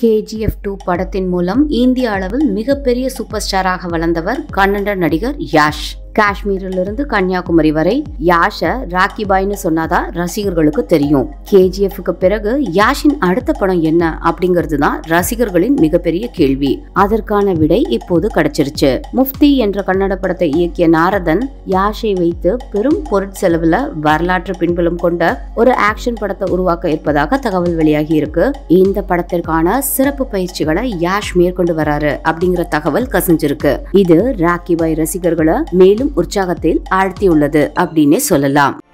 KGF two படத்தின் மூலம் இந்திய அளவில் மிகப்பெரிய சூப்பர் ஸ்டாராக வளர்ந்தவர் கன்னட நடிகர் யாஷ் காஷ்மீரிலிருந்து கன்னியாகுமரி வரை யாஷ ராக்கி பாய்னு சொன்னாதான் ரசிகர்களுக்கு தெரியும் கேஜிஎஃப்க்கு பிறகு யாஷின் அடுத்த படம் என்ன அப்படிங்கிறது தான் ரசிகர்களின் மிகப்பெரிய கேள்வி அதற்கான விடை இப்போது கிடைச்சிருச்சு முஃப்தி என்ற கன்னட படத்தை இயக்கிய நாரதன் யாஷை வைத்து பெரும் பொருட்செலவுல வரலாற்று பின்புலம் கொண்ட ஒரு ஆக்ஷன் படத்தை உருவாக்க இருப்பதாக தகவல் வெளியாகி இருக்கு இந்த படத்திற்கான சிறப்பு பயிற்சிகளை யாஷ் மேற்கொண்டு வராரு அப்படிங்கிற தகவல் கசிஞ்சிருக்கு இது ராக்கி பாய் ரசிகர்களை மேலும் உற்சாகத்தில் ஆழ்த்தியுள்ளது அப்படின்னே சொல்லலாம்